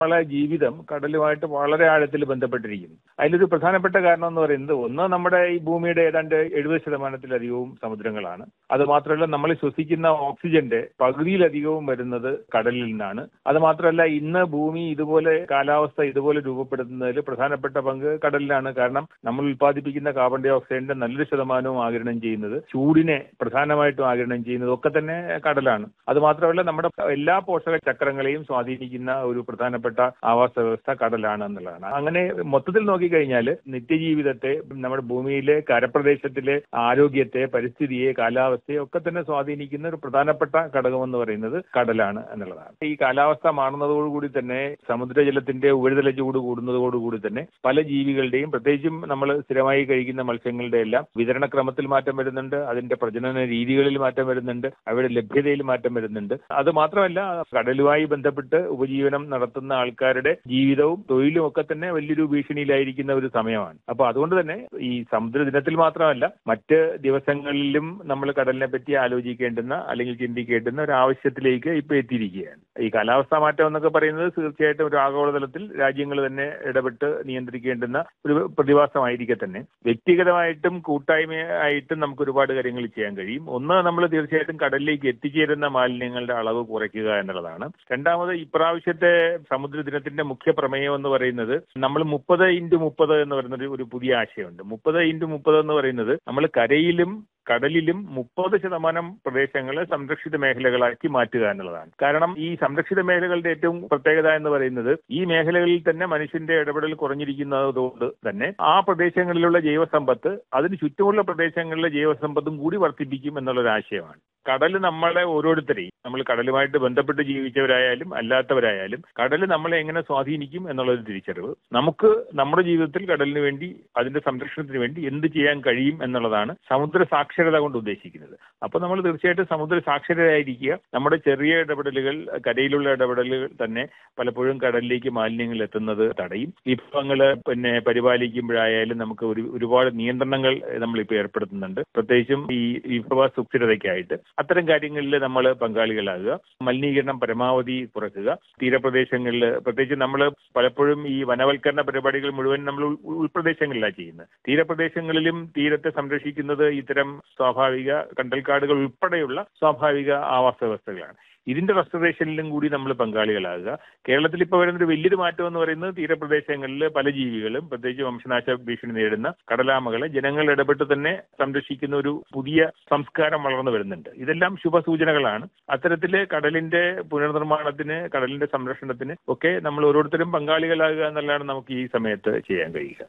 നമ്മളെ ജീവിതം കടലുമായിട്ട് വളരെ ആഴത്തിൽ ബന്ധപ്പെട്ടിരിക്കുന്നു അതിലൊരു പ്രധാനപ്പെട്ട കാരണം എന്ന് പറയുന്നത് ഒന്ന് നമ്മുടെ ഈ ഭൂമിയുടെ ഏതാണ്ട് എഴുപത് ശതമാനത്തിലധികവും സമുദ്രങ്ങളാണ് അത് മാത്രമല്ല നമ്മൾ ശ്വസിക്കുന്ന ഓക്സിജന്റെ പകുതിയിലധികവും വരുന്നത് കടലിൽ നിന്നാണ് അത് മാത്രമല്ല ഇന്ന് ഭൂമി ഇതുപോലെ കാലാവസ്ഥ ഇതുപോലെ രൂപപ്പെടുത്തുന്നതിൽ പ്രധാനപ്പെട്ട പങ്ക് കടലിലാണ് കാരണം നമ്മൾ ഉൽപ്പാദിപ്പിക്കുന്ന കാർബൺ ഡൈ ഓക്സൈഡിന്റെ നല്ലൊരു ശതമാനവും ആഗിരണം ചെയ്യുന്നത് ചൂടിനെ പ്രധാനമായിട്ടും ആഗിരണം ചെയ്യുന്നത് ഒക്കെ തന്നെ കടലാണ് അത് മാത്രമല്ല നമ്മുടെ എല്ലാ പോഷക ചക്രങ്ങളെയും സ്വാധീനിക്കുന്ന ഒരു പ്രധാനപ്പെട്ട ആവാസ വ്യവസ്ഥ കടലാണ് എന്നുള്ളതാണ് അങ്ങനെ മൊത്തത്തിൽ നോക്കിക്കഴിഞ്ഞാൽ നിത്യജീവിതത്തെ നമ്മുടെ ഭൂമിയിലെ കരപ്രദേശത്തിലെ ആരോഗ്യത്തെ പരിസ്ഥിതിയെ കാലാവസ്ഥയെ ഒക്കെ തന്നെ സ്വാധീനിക്കുന്ന ഒരു പ്രധാനപ്പെട്ട ഘടകം എന്ന് പറയുന്നത് കടലാണ് എന്നുള്ളതാണ് ഈ കാലാവസ്ഥ മാറുന്നതോടുകൂടി തന്നെ സമുദ്രജലത്തിന്റെ ഉപരിതല ചൂട് കൂടുന്നതോടുകൂടി തന്നെ പല ജീവികളുടെയും പ്രത്യേകിച്ചും നമ്മൾ സ്ഥിരമായി കഴിക്കുന്ന മത്സ്യങ്ങളുടെ എല്ലാം വിതരണക്രമത്തിൽ മാറ്റം വരുന്നുണ്ട് അതിന്റെ പ്രജനന രീതികളിൽ മാറ്റം വരുന്നുണ്ട് അവയുടെ ലഭ്യതയിൽ മാറ്റം വരുന്നുണ്ട് അത് മാത്രമല്ല കടലുമായി ബന്ധപ്പെട്ട് ഉപജീവനം നടത്തുന്ന ആൾക്കാരുടെ ജീവിതവും തൊഴിലും ഒക്കെ തന്നെ വലിയൊരു ഭീഷണിയിലായിരിക്കുന്ന ഒരു സമയമാണ് അപ്പൊ അതുകൊണ്ട് തന്നെ ഈ സമുദ്ര ദിനത്തിൽ മാത്രമല്ല മറ്റ് ദിവസങ്ങളിലും നമ്മൾ കടലിനെ പറ്റി ആലോചിക്കേണ്ടുന്ന അല്ലെങ്കിൽ ചിന്തിക്കേണ്ടുന്ന ഒരു ആവശ്യത്തിലേക്ക് ഇപ്പൊ എത്തിയിരിക്കുകയാണ് ഈ കാലാവസ്ഥാ മാറ്റം എന്നൊക്കെ പറയുന്നത് തീർച്ചയായിട്ടും ഒരു ആഗോളതലത്തിൽ രാജ്യങ്ങൾ തന്നെ ഇടപെട്ട് നിയന്ത്രിക്കേണ്ടുന്ന ഒരു പ്രതിഭാസമായിരിക്കെ തന്നെ വ്യക്തിഗതമായിട്ടും കൂട്ടായ്മയായിട്ടും നമുക്ക് ഒരുപാട് കാര്യങ്ങൾ ചെയ്യാൻ കഴിയും ഒന്ന് നമ്മൾ തീർച്ചയായിട്ടും കടലിലേക്ക് എത്തിച്ചേരുന്ന മാലിന്യങ്ങളുടെ അളവ് കുറയ്ക്കുക എന്നുള്ളതാണ് രണ്ടാമത് ഇപ്രാവശ്യത്തെ സമുദ്ര ദിനത്തിന്റെ മുഖ്യ പ്രമേയം എന്ന് പറയുന്നത് നമ്മൾ മുപ്പത് ഇൻറ്റു മുപ്പത് എന്ന് പറയുന്ന ഒരു- ഒരു പുതിയ ആശയമുണ്ട് മുപ്പത് ഇൻറ്റു മുപ്പത് എന്ന് പറയുന്നത് നമ്മൾ കരയിലും കടലിലും മുപ്പത് ശതമാനം പ്രദേശങ്ങളെ സംരക്ഷിത മേഖലകളാക്കി മാറ്റുക എന്നുള്ളതാണ് കാരണം ഈ സംരക്ഷിത മേഖലകളുടെ ഏറ്റവും പ്രത്യേകത എന്ന് പറയുന്നത് ഈ മേഖലകളിൽ തന്നെ മനുഷ്യന്റെ ഇടപെടൽ കുറഞ്ഞിരിക്കുന്നതുകൊണ്ട് തന്നെ ആ പ്രദേശങ്ങളിലുള്ള ജൈവസമ്പത്ത് അതിന് ചുറ്റുമുള്ള പ്രദേശങ്ങളിലെ ജൈവസമ്പത്തും കൂടി വർദ്ധിപ്പിക്കും എന്നുള്ള ഒരു ആശയമാണ് കടൽ നമ്മളെ ഓരോരുത്തരെയും നമ്മൾ കടലുമായിട്ട് ബന്ധപ്പെട്ട് ജീവിച്ചവരായാലും അല്ലാത്തവരായാലും കടൽ നമ്മളെ എങ്ങനെ സ്വാധീനിക്കും എന്നുള്ളൊരു തിരിച്ചറിവ് നമുക്ക് നമ്മുടെ ജീവിതത്തിൽ കടലിന് വേണ്ടി അതിന്റെ സംരക്ഷണത്തിന് വേണ്ടി എന്ത് ചെയ്യാൻ കഴിയും എന്നുള്ളതാണ് സമുദ്ര സാക്ഷരത കൊണ്ട് ഉദ്ദേശിക്കുന്നത് അപ്പൊ നമ്മൾ തീർച്ചയായിട്ടും സമുദ്ര സാക്ഷരരായിരിക്കുക നമ്മുടെ ചെറിയ ഇടപെടലുകൾ കരയിലുള്ള ഇടപെടലുകൾ തന്നെ പലപ്പോഴും കടലിലേക്ക് മാലിന്യങ്ങൾ എത്തുന്നത് തടയും വിഭവങ്ങൾ പിന്നെ പരിപാലിക്കുമ്പോഴായാലും നമുക്ക് ഒരു ഒരുപാട് നിയന്ത്രണങ്ങൾ നമ്മൾ ഇപ്പോൾ ഏർപ്പെടുത്തുന്നുണ്ട് പ്രത്യേകിച്ചും ഈ വിഭവ സുസ്ഥിരതയ്ക്കായിട്ട് അത്തരം കാര്യങ്ങളിൽ നമ്മൾ പങ്കാളികളാകുക മലിനീകരണം പരമാവധി കുറയ്ക്കുക തീരപ്രദേശങ്ങളിൽ പ്രത്യേകിച്ച് നമ്മൾ പലപ്പോഴും ഈ വനവൽക്കരണ പരിപാടികൾ മുഴുവൻ നമ്മൾ ഉൾ- ഉൾപ്രദേശങ്ങളിലാണ് ചെയ്യുന്നത് തീരപ്രദേശങ്ങളിലും തീരത്തെ സംരക്ഷിക്കുന്നത് ഇത്തരം സ്വാഭാവിക കണ്ടൽക്കാടുകൾ ഉൾപ്പെടെയുള്ള സ്വാഭാവിക ആവാസ വ്യവസ്ഥകളാണ് ഇതിന്റെ റെസ്റ്റോറേഷനിലും കൂടി നമ്മൾ പങ്കാളികളാകുക കേരളത്തിൽ ഇപ്പോൾ വരുന്നൊരു വലിയൊരു മാറ്റം എന്ന് പറയുന്നത് തീരപ്രദേശങ്ങളിൽ പല ജീവികളും പ്രത്യേകിച്ച് വംശനാശ ഭീഷണി നേരിടുന്ന കടലാമകളെ ജനങ്ങൾ ഇടപെട്ട് തന്നെ സംരക്ഷിക്കുന്ന ഒരു പുതിയ സംസ്കാരം വളർന്നു വരുന്നുണ്ട് ഇതെല്ലാം ശുഭസൂചനകളാണ് അത്തരത്തില് കടലിന്റെ പുനർനിർമ്മാണത്തിന് കടലിന്റെ സംരക്ഷണത്തിന് ഒക്കെ നമ്മൾ ഓരോരുത്തരും പങ്കാളികളാകുക എന്നുള്ളതാണ് നമുക്ക് ഈ സമയത്ത് ചെയ്യാൻ കഴിയുക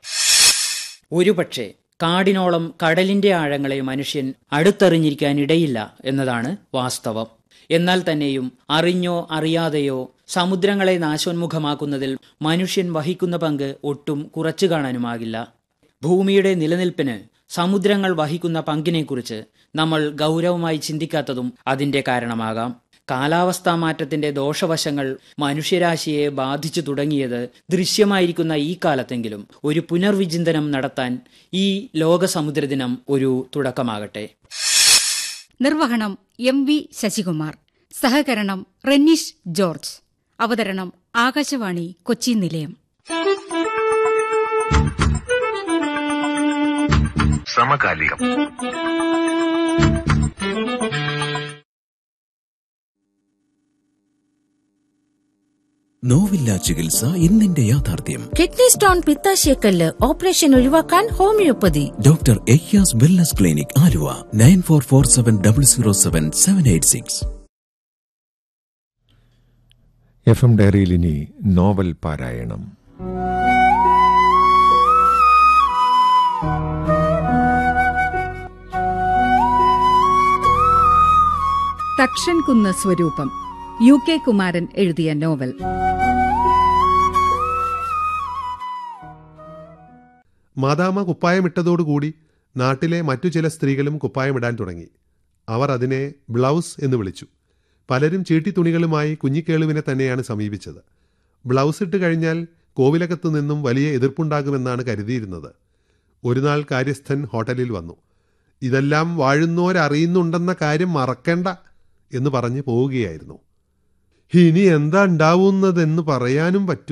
ഒരുപക്ഷെ കാടിനോളം കടലിന്റെ ആഴങ്ങളെ മനുഷ്യൻ അടുത്തറിഞ്ഞിരിക്കാൻ ഇടയില്ല എന്നതാണ് വാസ്തവം എന്നാൽ തന്നെയും അറിഞ്ഞോ അറിയാതെയോ സമുദ്രങ്ങളെ നാശോന്മുഖമാക്കുന്നതിൽ മനുഷ്യൻ വഹിക്കുന്ന പങ്ക് ഒട്ടും കുറച്ചു കാണാനുമാകില്ല ഭൂമിയുടെ നിലനിൽപ്പിന് സമുദ്രങ്ങൾ വഹിക്കുന്ന പങ്കിനെക്കുറിച്ച് നമ്മൾ ഗൗരവമായി ചിന്തിക്കാത്തതും അതിന്റെ കാരണമാകാം കാലാവസ്ഥാ മാറ്റത്തിന്റെ ദോഷവശങ്ങൾ മനുഷ്യരാശിയെ ബാധിച്ചു തുടങ്ങിയത് ദൃശ്യമായിരിക്കുന്ന ഈ കാലത്തെങ്കിലും ഒരു പുനർവിചിന്തനം നടത്താൻ ഈ ലോക സമുദ്രദിനം ഒരു തുടക്കമാകട്ടെ നിർവഹണം എം വി ശശികുമാർ സഹകരണം റെന്നീഷ് ജോർജ് അവതരണം ആകാശവാണി കൊച്ചി നിലയം സമകാലികം നോവില്ല ചികിത്സ ഇന്നിന്റെ യാഥാർത്ഥ്യം കിഡ്നി സ്റ്റോൺ പിത്താശയക്കല്ല് ഓപ്പറേഷൻ ഒഴിവാക്കാൻ ഹോമിയോപ്പതി ഡോക്ടർ എയ്യാസ് wellness clinic Aluva nine four four seven double zero seven seven eight six F M ഡയറിയിൽ ഇനി നോവൽ പാരായണം തക്ഷൻകുന്ന് സ്വരൂപം യു കെ കുമാരൻ എഴുതിയ നോവൽ മാതാമ കുപ്പായമിട്ടതോടുകൂടി നാട്ടിലെ മറ്റു ചില സ്ത്രീകളും കുപ്പായമിടാൻ തുടങ്ങി അവർ അതിനെ ബ്ലൗസ് എന്ന് വിളിച്ചു പലരും ചീട്ടിത്തുണികളുമായി കുഞ്ഞിക്കേളുവിനെ തന്നെയാണ് സമീപിച്ചത് ബ്ലൗസ് ഇട്ട് കഴിഞ്ഞാൽ കോവിലകത്തു നിന്നും വലിയ എതിർപ്പുണ്ടാകുമെന്നാണ് കരുതിയിരുന്നത് ഒരു നാൾ കാര്യസ്ഥൻ ഹോട്ടലിൽ വന്നു ഇതെല്ലാം വാഴുന്നോരറിയുന്നുണ്ടെന്ന കാര്യം മറക്കണ്ട എന്ന് പറഞ്ഞ് പോവുകയായിരുന്നു ഇനി എന്താ ഉണ്ടാവുന്നതെന്ന് പറയാനും പറ്റും